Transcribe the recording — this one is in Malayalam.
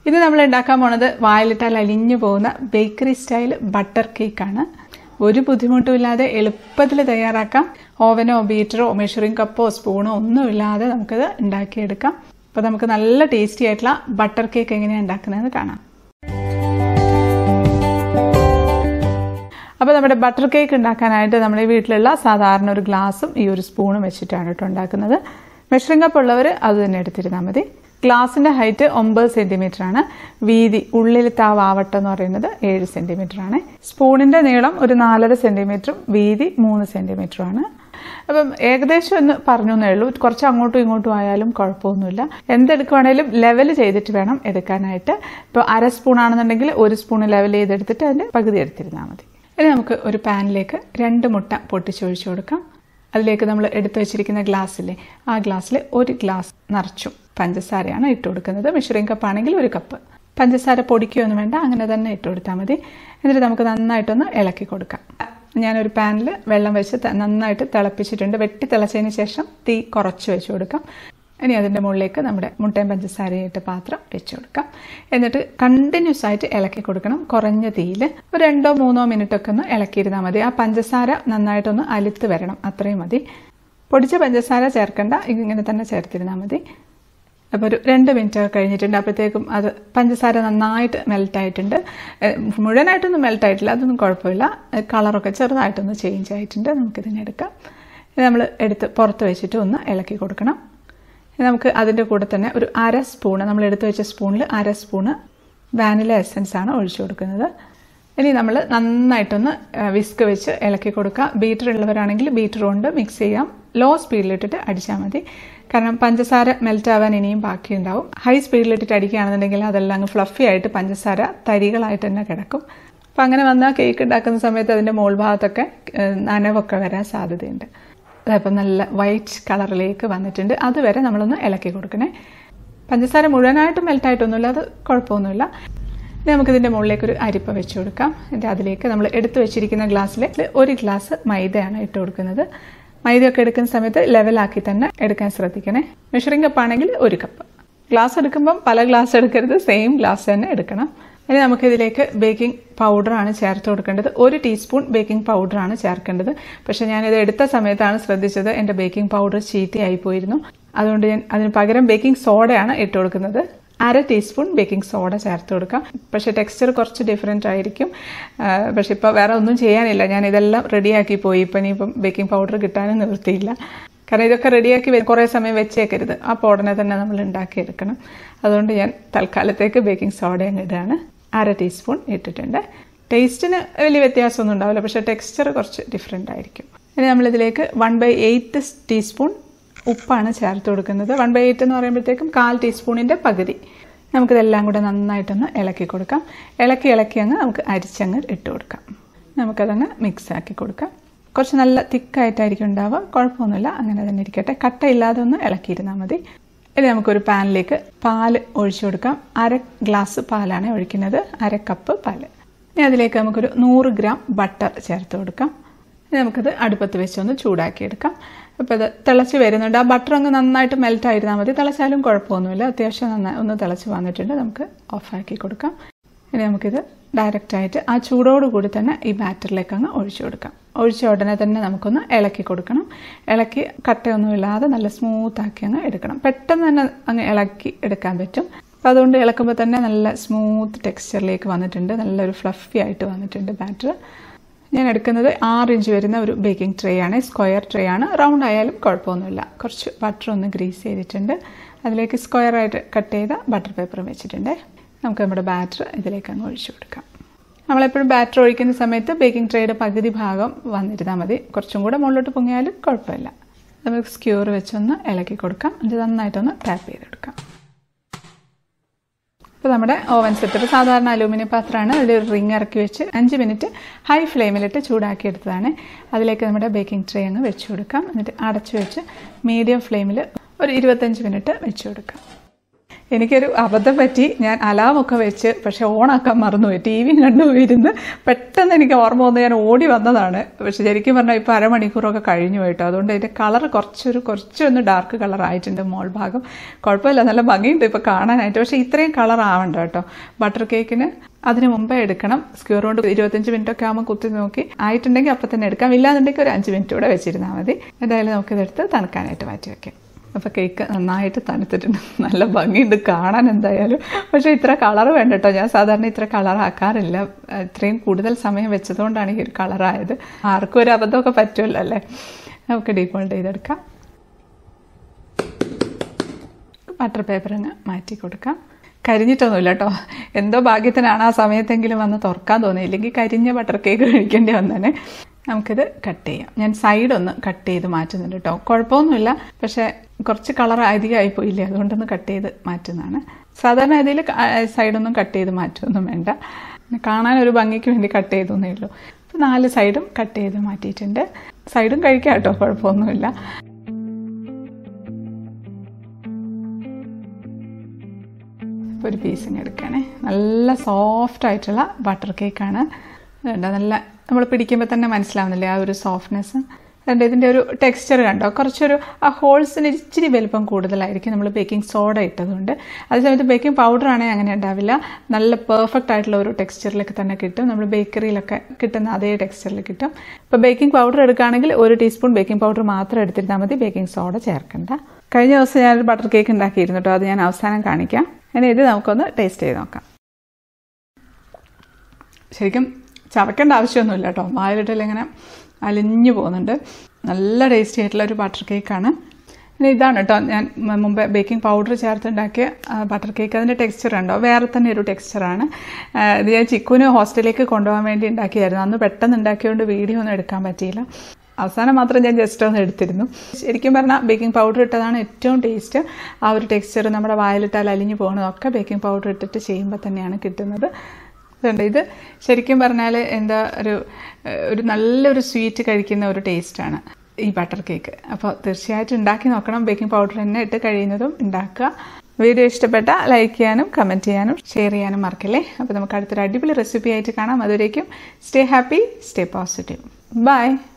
ഇത് നമ്മൾ ഉണ്ടാക്കാൻ പോണത് വായിലിട്ടാൽ അലിഞ്ഞു പോകുന്ന ബേക്കറി സ്റ്റൈൽ ബട്ടർ കേക്കാണ് ഒരു ബുദ്ധിമുട്ടുമില്ലാതെ എളുപ്പത്തിൽ തയ്യാറാക്കാം ഓവനോ ബീറ്ററോ മെഷറിംഗ് കപ്പോ സ്പൂണോ ഒന്നുമില്ലാതെ നമുക്കിത് ഉണ്ടാക്കിയെടുക്കാം അപ്പോൾ നമുക്ക് നല്ല ടേസ്റ്റി ആയിട്ടുള്ള ബട്ടർ കേക്ക് എങ്ങനെയാണ് ഉണ്ടാക്കുന്നതെന്ന് കാണാം അപ്പോൾ നമ്മുടെ ബട്ടർ കേക്ക് ഉണ്ടാക്കാനായിട്ട് നമ്മുടെ വീട്ടിലുള്ള സാധാരണ ഒരു ഗ്ലാസും ഈ ഒരു സ്പൂണും വെച്ചിട്ടാണ് കേട്ടോ ഉണ്ടാക്കുന്നത് മെഷറിംഗ് കപ്പ് ഉള്ളവർ അത് തന്നെ എടുത്തിരുന്നാൽ മതി ഗ്ലാസിൻ്റെ ഹൈറ്റ് ഒമ്പത് സെൻറ്റിമീറ്റർ ആണ് വീതി ഉള്ളിലത്തെ ആ വാവട്ടം എന്ന് പറയുന്നത് ഏഴ് സെൻറ്റിമീറ്റർ ആണ് സ്പൂണിൻ്റെ നീളം ഒരു നാലര സെൻറ്റിമീറ്ററും വീതി മൂന്ന് സെൻറ്റിമീറ്ററും ആണ് അപ്പം ഏകദേശം ഒന്ന് പറഞ്ഞു എന്നേ ഉള്ളൂ കുറച്ച് അങ്ങോട്ടും ഇങ്ങോട്ടും ആയാലും കുഴപ്പമൊന്നുമില്ല എന്തെടുക്കുവാണേലും ലെവൽ ചെയ്തിട്ട് വേണം എടുക്കാനായിട്ട് ഇപ്പോൾ അര സ്പൂൺ ആണെന്നുണ്ടെങ്കിൽ ഒരു സ്പൂൺ ലെവൽ ചെയ്തെടുത്തിട്ട് അതിൻ്റെ പകുതി എടുത്തിരുന്നാൽ മതി ഇനി നമുക്ക് ഒരു പാനിലേക്ക് രണ്ട് മുട്ട പൊട്ടിച്ചൊഴിച്ചു കൊടുക്കാം അതിലേക്ക് നമ്മൾ എടുത്തു വെച്ചിരിക്കുന്ന ഗ്ലാസ്സില്ലേ ആ ഗ്ലാസ്സിൽ ഒരു ഗ്ലാസ് നിറച്ചും പഞ്ചസാരയാണ് ഇട്ട് കൊടുക്കുന്നത് മെഷറിംഗ് കപ്പ് ആണെങ്കിൽ ഒരു കപ്പ് പഞ്ചസാര പൊടിക്കുകയൊന്നും വേണ്ട അങ്ങനെ തന്നെ ഇട്ട് കൊടുത്താൽ മതി എന്നിട്ട് നമുക്ക് നന്നായിട്ടൊന്ന് ഇളക്കി കൊടുക്കാം ഞാനൊരു പാനിൽ വെള്ളം വെച്ച് നന്നായിട്ട് തിളപ്പിച്ചിട്ടുണ്ട് വെട്ടി തിളച്ചതിന് ശേഷം തീ കുറച്ച് വെച്ച് കൊടുക്കാം ഇനി അതിൻ്റെ മുകളിലേക്ക് നമ്മുടെ മുട്ടയും പഞ്ചസാരയിട്ട് പാത്രം വെച്ച് കൊടുക്കാം എന്നിട്ട് കണ്ടിന്യൂസ് ആയിട്ട് ഇളക്കി കൊടുക്കണം കുറഞ്ഞ തീയിൽ ഒരു രണ്ടോ മൂന്നോ മിനിറ്റ് ഒക്കെ ഒന്ന് ഇളക്കിയിരുന്നാൽ മതി ആ പഞ്ചസാര നന്നായിട്ടൊന്ന് അലുത്ത് വരണം അത്രയും മതി പൊടിച്ച പഞ്ചസാര ചേർക്കണ്ട ഇങ്ങനെ തന്നെ ചേർത്തിരുന്നാൽ മതി അപ്പോൾ ഒരു രണ്ട് മിനിറ്റ് കഴിഞ്ഞിട്ടുണ്ട് അപ്പോഴത്തേക്കും അത് പഞ്ചസാര നന്നായിട്ട് മെൽറ്റായിട്ടുണ്ട് മുഴുവനായിട്ടൊന്നും മെൽറ്റായിട്ടില്ല അതൊന്നും കുഴപ്പമില്ല കളറൊക്കെ ചെറുതായിട്ടൊന്ന് ചേഞ്ച് ആയിട്ടുണ്ട് നമുക്കിതിനെടുക്കാം നമ്മൾ എടുത്ത് പുറത്ത് വെച്ചിട്ട് ഒന്ന് ഇളക്കി കൊടുക്കണം നമുക്ക് അതിൻ്റെ കൂടെ തന്നെ ഒരു അര സ്പൂണ് നമ്മൾ എടുത്തു വെച്ച സ്പൂണിൽ അര സ്പൂണ് വാനില എസൻസ് ആണ് ഒഴിച്ചു കൊടുക്കുന്നത് ഇനി നമ്മൾ നന്നായിട്ടൊന്ന് വിസ്ക് വെച്ച് ഇളക്കി കൊടുക്കുക ബീറ്റർ ഉള്ളവരാണെങ്കിൽ ബീറ്റർ കൊണ്ട് മിക്സ് ചെയ്യാം ലോ സ്പീഡിലിട്ടിട്ട് അടിച്ചാൽ മതി കാരണം പഞ്ചസാര മെൽറ്റ് ആവാൻ ഇനിയും ബാക്കിയുണ്ടാവും ഹൈ സ്പീഡിലിട്ടിട്ട് അടിക്കുകയാണെന്നുണ്ടെങ്കിൽ അതെല്ലാം അങ്ങ് ഫ്ലഫി ആയിട്ട് പഞ്ചസാര തരികളായിട്ട് തന്നെ കിടക്കും അപ്പം അങ്ങനെ വന്നാൽ കേക്ക് ഉണ്ടാക്കുന്ന സമയത്ത് അതിൻ്റെ മോൾ ഭാഗത്തൊക്കെ നനവൊക്കെ വരാൻ സാധ്യതയുണ്ട് അതപ്പം നല്ല വൈറ്റ് കളറിലേക്ക് വന്നിട്ടുണ്ട് അതുവരെ നമ്മളൊന്ന് ഇളക്കി കൊടുക്കണേ പഞ്ചസാര മുഴുവനായിട്ട് മെൽറ്റായിട്ടൊന്നുമില്ല അത് കുഴപ്പമൊന്നുമില്ല ഇനി നമുക്കിതിൻ്റെ മുകളിലേക്ക് ഒരു അരിപ്പ വെച്ച് കൊടുക്കാം എന്നിട്ട് അതിലേക്ക് നമ്മൾ എടുത്തു വെച്ചിരിക്കുന്ന ഗ്ലാസ്സിൽ ഒരു ഗ്ലാസ് മൈദയാണ് ഇട്ട് കൊടുക്കുന്നത് മൈദയൊക്കെ എടുക്കുന്ന സമയത്ത് ലെവലാക്കി തന്നെ എടുക്കാൻ ശ്രദ്ധിക്കണേ മെഷറിംഗ് കപ്പ് ആണെങ്കിൽ ഒരു കപ്പ് ഗ്ലാസ് എടുക്കുമ്പം പല ഗ്ലാസ് എടുക്കരുത് സെയിം ഗ്ലാസ് തന്നെ എടുക്കണം ഇനി നമുക്കിതിലേക്ക് ബേക്കിംഗ് പൗഡറാണ് ചേർത്ത് കൊടുക്കേണ്ടത് ഒരു ടീസ്പൂൺ ബേക്കിംഗ് പൗഡറാണ് ചേർക്കേണ്ടത് പക്ഷേ ഞാനിത് എടുത്ത സമയത്താണ് ശ്രദ്ധിച്ചത് എൻ്റെ ബേക്കിംഗ് പൗഡർ ചീത്തയായി പോയിരുന്നു അതുകൊണ്ട് ഞാൻ അതിന് പകരം ബേക്കിംഗ് സോഡയാണ് ഇട്ട് കൊടുക്കുന്നത് അര ടീസ്പൂൺ ബേക്കിംഗ് സോഡ ചേർത്ത് കൊടുക്കാം പക്ഷേ ടെക്സ്ചർ കുറച്ച് ഡിഫറെൻ്റ് ആയിരിക്കും പക്ഷെ ഇപ്പോൾ വേറെ ഒന്നും ചെയ്യാനില്ല ഞാൻ ഇതെല്ലാം റെഡിയാക്കി പോയി ഇപ്പം ഇനിയിപ്പം ബേക്കിംഗ് പൗഡർ കിട്ടാനും നിവൃത്തിയില്ല കാരണം ഇതൊക്കെ റെഡിയാക്കി കുറേ സമയം വെച്ചേക്കരുത് അപ്പോൾ ഉടനെ തന്നെ നമ്മൾ ഉണ്ടാക്കിയെടുക്കണം അതുകൊണ്ട് ഞാൻ തൽക്കാലത്തേക്ക് ബേക്കിംഗ് സോഡ അങ്ങ് ഇടാണ് അര ടീസ്പൂൺ ഇട്ടിട്ടുണ്ട് ടേസ്റ്റിന് വലിയ വ്യത്യാസമൊന്നും ഉണ്ടാവില്ല പക്ഷേ ടെക്സ്ചർ കുറച്ച് ഡിഫറെൻ്റ് ആയിരിക്കും ഇനി നമ്മളിതിലേക്ക് വൺ ബൈ എയ്റ്റ് ടീസ്പൂൺ ഉപ്പാണ് ചേർത്ത് കൊടുക്കുന്നത് വൺ ബൈ എയ്റ്റ് എന്ന് പറയുമ്പോഴത്തേക്കും കാൽ ടീസ്പൂണിൻ്റെ പകുതി നമുക്കിതെല്ലാം കൂടെ നന്നായിട്ടൊന്ന് ഇളക്കി കൊടുക്കാം ഇളക്കി ഇളക്കി അങ്ങ് നമുക്ക് അരിച്ചങ്ങ് ഇട്ട് കൊടുക്കാം നമുക്കതങ്ങ് മിക്സ് ആക്കി കൊടുക്കാം കുറച്ച് നല്ല തിക്കായിട്ടായിരിക്കും ഉണ്ടാവുക കുഴപ്പമൊന്നുമില്ല അങ്ങനെ തന്നെ ഇരിക്കട്ടെ കട്ടയില്ലാതെ ഒന്ന് ഇളക്കിയിരുന്നാൽ മതി ഇനി നമുക്കൊരു പാനിലേക്ക് പാല് ഒഴിച്ചു കൊടുക്കാം അര ഗ്ലാസ് പാലാണ് ഒഴിക്കുന്നത് അര കപ്പ് പാല് ഇനി അതിലേക്ക് നമുക്കൊരു നൂറ് ഗ്രാം ബട്ടർ ചേർത്ത് കൊടുക്കാം ഇനി നമുക്കത് അടുപ്പത്ത് വെച്ചൊന്ന് ചൂടാക്കിയെടുക്കാം അപ്പോൾ ഇത് തിളച്ച് വരുന്നുണ്ട് ആ ബട്ടർ അങ്ങ് നന്നായിട്ട് മെൽറ്റ് ആയിരുന്നാൽ മതി തിളച്ചാലും കുഴപ്പമൊന്നുമില്ല അത്യാവശ്യം നന്നായി ഒന്ന് തിളച്ച് വന്നിട്ടുണ്ട് നമുക്ക് ഓഫാക്കി കൊടുക്കാം ഇനി നമുക്കിത് ഡയറക്റ്റായിട്ട് ആ ചൂടോടുകൂടി തന്നെ ഈ ബാറ്ററിലേക്ക് അങ്ങ് ഒഴിച്ചു കൊടുക്കാം ഒഴിച്ച ഉടനെ തന്നെ നമുക്കൊന്ന് ഇളക്കി കൊടുക്കണം ഇളക്കി കട്ടയൊന്നുമില്ലാതെ നല്ല സ്മൂത്താക്കി അങ്ങ് എടുക്കണം പെട്ടെന്ന് തന്നെ അങ്ങ് ഇളക്കി എടുക്കാൻ പറ്റും അപ്പോൾ അതുകൊണ്ട് ഇളക്കുമ്പോൾ തന്നെ നല്ല സ്മൂത്ത് ടെക്സ്ചറിലേക്ക് വന്നിട്ടുണ്ട് നല്ലൊരു ഫ്ലഫി ആയിട്ട് വന്നിട്ടുണ്ട് ബാറ്റർ ഞാൻ എടുക്കുന്നത് ആറ് ഇഞ്ച് വരുന്ന ഒരു ബേക്കിംഗ് ട്രേ ആണ് സ്ക്വയർ ട്രേ ആണ് റൗണ്ട് ആയാലും കുഴപ്പമൊന്നുമില്ല കുറച്ച് ബട്ടർ ഒന്ന് ഗ്രീസ് ചെയ്തിട്ടുണ്ട് അതിലേക്ക് സ്ക്വയർ ആയിട്ട് കട്ട് ചെയ്ത ബട്ടർ പേപ്പറും വെച്ചിട്ടുണ്ട് നമുക്ക് നമ്മുടെ ബാറ്റർ ഇതിലേക്ക് അങ്ങ് ഒഴിച്ചു കൊടുക്കാം നമ്മളെപ്പോഴും ബാറ്റർ ഒഴിക്കുന്ന സമയത്ത് ബേക്കിംഗ് ട്രേയുടെ പകുതി ഭാഗം വന്നിരുന്നാൽ മതി കുറച്ചും കൂടെ മുകളിലോട്ട് പൊങ്ങിയാലും കുഴപ്പമില്ല നമുക്ക് സ്ക്യൂർ വെച്ചൊന്ന് ഇളക്കി കൊടുക്കാം ഇത് നന്നായിട്ടൊന്ന് ടാപ്പ് ചെയ്തെടുക്കാം ഇപ്പോൾ നമ്മുടെ ഓവൻ സെറ്റപ്പ് സാധാരണ അലൂമിനിയം പാത്രമാണ് അതിൽ ഒരു റിങ് ഇറക്കി വെച്ച് അഞ്ച് മിനിറ്റ് ഹൈ ഫ്ലെയിമിലിട്ട് ചൂടാക്കി എടുത്തതാണ് അതിലേക്ക് നമ്മുടെ ബേക്കിംഗ് ട്രേ അങ്ങ് വെച്ച് കൊടുക്കാം എന്നിട്ട് അടച്ചു വെച്ച് മീഡിയം ഫ്ലെയിമിൽ ഒരു ഇരുപത്തഞ്ച് മിനിറ്റ് വെച്ച് കൊടുക്കാം എനിക്കൊരു അബദ്ധം പറ്റി ഞാൻ അലാമൊക്കെ വെച്ച് പക്ഷെ ഓണാക്കാൻ മറന്നുപോയി ടി വിയും കണ്ടു ഇരുന്ന് പെട്ടെന്ന് എനിക്ക് ഓർമ്മ വന്ന് ഞാൻ ഓടി വന്നതാണ് പക്ഷെ ശരിക്കും പറഞ്ഞാൽ ഇപ്പോൾ അരമണിക്കൂറൊക്കെ കഴിഞ്ഞു പോയിട്ടോ അതുകൊണ്ട് അതിൻ്റെ കളർ കുറച്ചൊരു കുറച്ചൊന്ന് ഡാർക്ക് കളർ ആയിട്ടുണ്ട് മോൾ ഭാഗം കുഴപ്പമില്ല നല്ല ഭംഗിയുണ്ട് ഇപ്പോൾ കാണാനായിട്ട് പക്ഷേ ഇത്രയും കളർ ആവണ്ട കേട്ടോ ബട്ടർ കേക്കിന് അതിന് മുമ്പേ എടുക്കണം സ്ക്യൂർ കൊണ്ട് ഇരുപത്തഞ്ച് മിനിറ്റ് ഒക്കെ ആകുമ്പോൾ കുത്തി നോക്കി ആയിട്ടുണ്ടെങ്കിൽ അപ്പം തന്നെ എടുക്കാം ഇല്ലാന്നുണ്ടെങ്കിൽ ഒരു അഞ്ച് മിനിറ്റ് കൂടെ വെച്ചിരുന്നാൽ മതി എന്തായാലും നമുക്കിതെടുത്ത് തണുക്കാനായിട്ട് മാറ്റി വെക്കാം അപ്പോൾ കേക്ക് നന്നായിട്ട് തണുത്തിട്ടുണ്ട് നല്ല ഭംഗിയുണ്ട് കാണാൻ എന്തായാലും പക്ഷേ ഇത്ര കളർ വേണ്ട കേട്ടോ ഞാൻ സാധാരണ ഇത്ര കളർ ആക്കാറില്ല ഇത്രയും കൂടുതൽ സമയം വെച്ചതുകൊണ്ടാണ് ഈ ഒരു കളറായത് ആർക്കും ഒരു അബദ്ധമൊക്കെ പറ്റുമല്ലോ അല്ലേ നമുക്ക് ഡീഫോൾട്ട് ചെയ്തെടുക്കാം ബട്ടർ പേപ്പറിന് മാറ്റി കൊടുക്കാം കരിഞ്ഞിട്ടൊന്നുമില്ല കേട്ടോ എന്തോ ഭാഗ്യത്തിനാണ് ആ സമയത്തെങ്കിലും വന്ന് തുറക്കാൻ തോന്നി ഇല്ലെങ്കിൽ കരിഞ്ഞ ബട്ടർ കേക്ക് കഴിക്കേണ്ടി വന്നേനെ നമുക്കിത് കട്ട് ചെയ്യാം ഞാൻ സൈഡ് ഒന്ന് കട്ട് ചെയ്ത് മാറ്റുന്നുണ്ട് കേട്ടോ കുഴപ്പമൊന്നുമില്ല പക്ഷേ കുറച്ച് കളർ അധികമായി പോയില്ലേ അതുകൊണ്ടൊന്ന് കട്ട് ചെയ്ത് മാറ്റുന്നതാണ് സാധാരണ ഇതിൽ സൈഡൊന്നും കട്ട് ചെയ്ത് മാറ്റുമൊന്നും വേണ്ട കാണാൻ ഒരു ഭംഗിക്ക് വേണ്ടി കട്ട് ചെയ്തൊന്നേ ഉള്ളൂ അപ്പോൾ നാല് സൈഡും കട്ട് ചെയ്ത് മാറ്റിയിട്ടുണ്ട് സൈഡും കഴിക്കാം കേട്ടോ കുഴപ്പമൊന്നുമില്ല ഒരു പീസിങ് എടുക്കണേ നല്ല സോഫ്റ്റ് ആയിട്ടുള്ള ബട്ടർ കേക്കാണ് കണ്ടോ നല്ല നമ്മൾ പിടിക്കുമ്പോൾ തന്നെ മനസ്സിലാവുന്നില്ലേ ആ ഒരു സോഫ്റ്റ്നെസ് കണ്ടോ ഇതിൻ്റെ ഒരു ടെക്സ്ചർ കണ്ടോ കുറച്ചൊരു ആ ഹോൾസിന് ഇച്ചിരി വലുപ്പം കൂടുതലായിരിക്കും നമ്മൾ ബേക്കിംഗ് സോഡ ഇട്ടതുകൊണ്ട് അതേസമയത്ത് ബേക്കിംഗ് പൗഡർ ആണെങ്കിൽ അങ്ങനെ ഉണ്ടാവില്ല നല്ല പെർഫെക്റ്റ് ആയിട്ടുള്ള ഒരു ടെക്സ്ചറിലൊക്കെ തന്നെ കിട്ടും നമ്മൾ ബേക്കറിയിലൊക്കെ കിട്ടുന്ന അതേ ടെക്സ്ചറിൽ കിട്ടും ഇപ്പോൾ ബേക്കിംഗ് പൗഡർ എടുക്കുകയാണെങ്കിൽ ഒരു ടീസ്പൂൺ ബേക്കിംഗ് പൗഡർ മാത്രം എടുത്തിരുന്നാൽ മതി ബേക്കിംഗ് സോഡ ചേർക്കണ്ട കഴിഞ്ഞ ദിവസം ഞാനൊരു ബട്ടർ കേക്ക് ഉണ്ടാക്കിയിരുന്നു കേട്ടോ അത് ഞാൻ അവസാനം കാണിക്കാം ഇനി ഇത് നമുക്കൊന്ന് ടേസ്റ്റ് ചെയ്ത് നോക്കാം ശരിക്കും ചവയ്ക്കേണ്ട ആവശ്യമൊന്നുമില്ല കേട്ടോ വായിലിട്ടിൽ ഇങ്ങനെ അലിഞ്ഞു പോകുന്നുണ്ട് നല്ല ടേസ്റ്റി ആയിട്ടുള്ള ഒരു ബട്ടർ കേക്കാണ് ഇനി ഇതാണ് കേട്ടോ ഞാൻ മുമ്പ് ബേക്കിംഗ് പൗഡർ ചേർത്തുണ്ടാക്കിയ ബട്ടർ കേക്ക് അതിൻ്റെ ടെക്സ്ചർ ഉണ്ടോ വേറെ തന്നെ ഒരു ടെക്സ്ചറാണ് ഇത് ഞാൻ ചിക്കുവിന് ഹോസ്റ്റലിലേക്ക് കൊണ്ടുപോകാൻ വേണ്ടി ഉണ്ടാക്കിയായിരുന്നു അന്ന് പെട്ടെന്ന് ഉണ്ടാക്കിയതുകൊണ്ട് വീഡിയോ ഒന്നും എടുക്കാൻ പറ്റിയില്ല അവസാനം മാത്രം ഞാൻ ജസ്റ്റ് ഒന്ന് എടുത്തിരുന്നു ശരിക്കും പറഞ്ഞാൽ ബേക്കിംഗ് പൗഡർ ഇട്ടതാണ് ഏറ്റവും ടേസ്റ്റ് ആ ഒരു ടെക്സ്ചർ നമ്മുടെ വായിലിട്ടാൽ അലിഞ്ഞു പോകുന്നതൊക്കെ ബേക്കിംഗ് പൗഡർ ഇട്ടിട്ട് ചെയ്യുമ്പോൾ തന്നെയാണ് കിട്ടുന്നത് ഇതുണ്ട് ഇത് ശരിക്കും പറഞ്ഞാൽ എന്താ ഒരു ഒരു നല്ലൊരു സ്വീറ്റ് കഴിക്കുന്ന ഒരു ടേസ്റ്റാണ് ഈ ബട്ടർ കേക്ക് അപ്പോൾ തീർച്ചയായിട്ടും ഉണ്ടാക്കി നോക്കണം ബേക്കിംഗ് പൗഡർ തന്നെ ഇട്ട് കഴിയുന്നതും ഉണ്ടാക്കുക വീഡിയോ ഇഷ്ടപ്പെട്ട ലൈക്ക് ചെയ്യാനും കമൻറ്റ് ചെയ്യാനും ഷെയർ ചെയ്യാനും മറക്കല്ലേ അപ്പോൾ നമുക്ക് അടുത്തൊരു അടിപൊളി റെസിപ്പി ആയിട്ട് കാണാം അതുവരേക്കും stay happy stay positive by